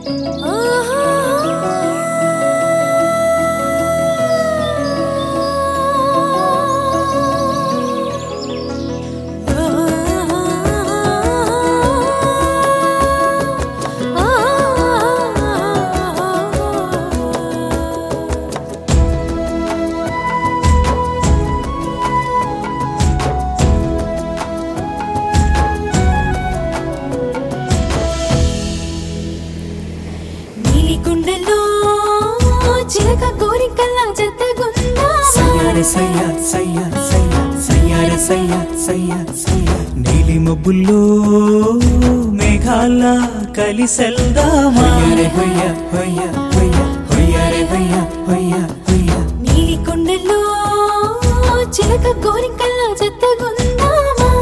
నీలికుండలో చిలక కోరికల్లా జతగుందా సయ్యారే సయ్యా సయ్యా సయ్యా సయ్యారే సయ్యా సయ్యా సయ్యా నీలి మబ్బుల్లో మేఘాల కలిసెల్దామా హొయ్యారే హొయ్యా హొయ్యా హొయ్యా హొయ్యారే హొయ్యా హొయ్యా హొయ్యా నీలికుండలో చిలక కోరికల్లా జతగుందామా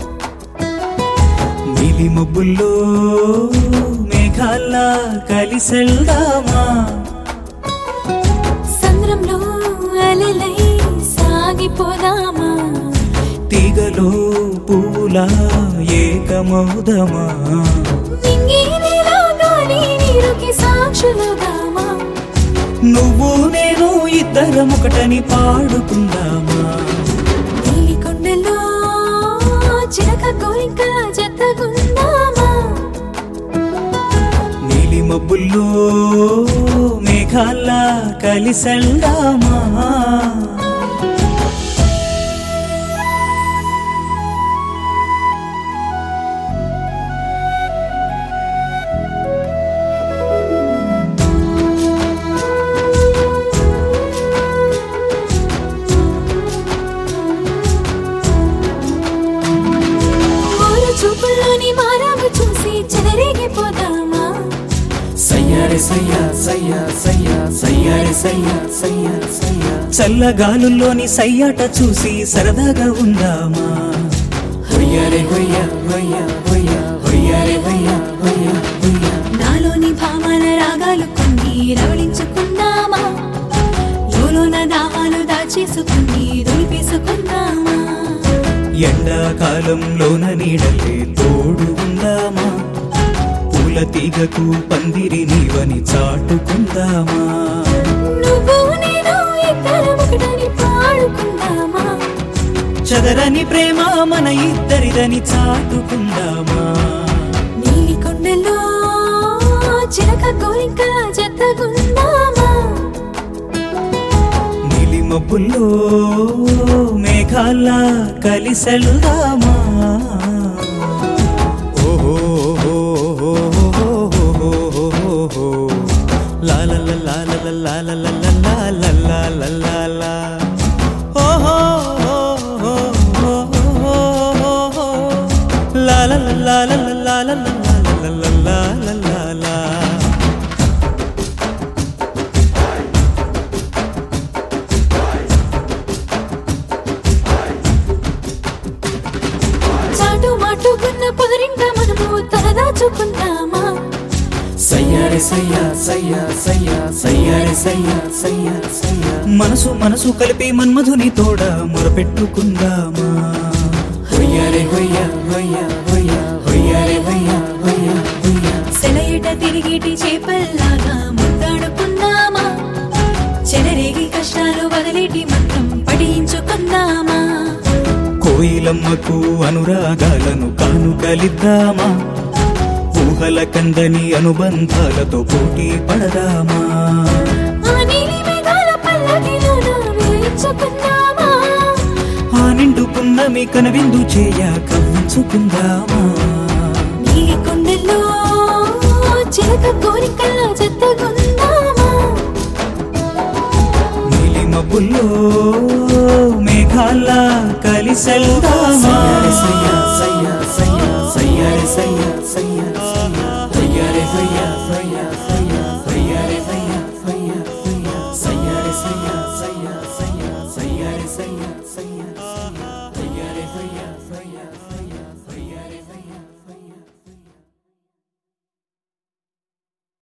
నీలి మబ్బుల్లో మేఘాల కలిసెల్దామా సంద్రంలో అలలై సాగిపోదామా తీగలో పూలా ఏకమౌదమా మింగి నీలో గాలి నీరుకి సాక్షులుగామా నువ్వు నేను ఇద్దరం ఒకటని పాడుకుందామా నీలికొండలో చిలక కోరికల్లా జతగుందామా నీలి మబ్బుల్లో మేఘాల్లా కలిసెల్దామా ఊరు చూపుల్లోని మారాము చూసి చెలరేగిపోదామా సయ్యారే సయ్యా సయ్యా సయ్యా సయ్యారే సయ్యా సయ్యా సయ్యా చల్లగాలుల్లోని సయ్యాట చూసి సరదాగా ఉందామా హొయ్యారే హొయ్యా హొయ్యా హొయ్యా హొయ్యారే హొయ్యా హొయ్యా హొయ్యా నాలోని భామాల రాగాలు కొన్ని రవళించుకుందామా లోలోన దాహాలు దాచేసుకుని దులిపేసుకుందామా ఎండాకాలంలోన నీడలే తోడు ఉందామా పూల తీగకు పందిరి నీవని చాటుకుందామా నువ్వు నేను ఇద్దరం ఒకటని పాడుకుందామా చదరని ప్రేమ మన ఇద్దరిదని చాటుకుందామా నీలి కొండలో చిలక కోరికల జతగుందామా నీలి మబ్బుల్లో మేఘాల్లా కలిసెల్దామా ఓహో లా లా లా లా లా లా లా లా లా లా లా లా లా లా ఓహో లా లా లా లా లా లా లా లా లా లా లా లా లా చాటు మాటుకున్న పొదరింట మనము తలదాచుకుందామా సయ్యారే సయ్యా సయ్యా సయ్యా సయ్యారే సయ్యా సయ్యా సయ్యా మనసు మనసు కలిపి మన్మధుని తోడ మొరపెట్టుకుందామా హొయ్యారే హొయ్యా హొయ్యా హొయ్యా హొయ్యారే హొయ్యా హొయ్యా హొయ్యా సెలయట తిరిగిటి చేపల్లాగా ముద్దాడుకుందామా చెలరేగి కష్టాలు వదిలేటి మంత్రం పఠించుకుందామా కోయిలమ్మకు అనురాగాలను కానుకలిద్దామా ఊహల కందని అనుబంధాలతో పోటీ పడదామా ఆ నీలి మేఘాల పల్లకిలోన వేయించుకుందామా ఆ నిండుకున్న మీ కనవిందు చేయ కవ్వించుకుందామా నీలి కొండల్లో చిలక కోరికల్లా జతగుందామా నీలి మబ్బుల్లో మేఘాల్లా కలిసెల్దామా సయ్యా సయ్యా సయ్యా సయ్యారే సయ్యా సయ్యా సయ్యారే సయ్యా సయ్యా సయ్యా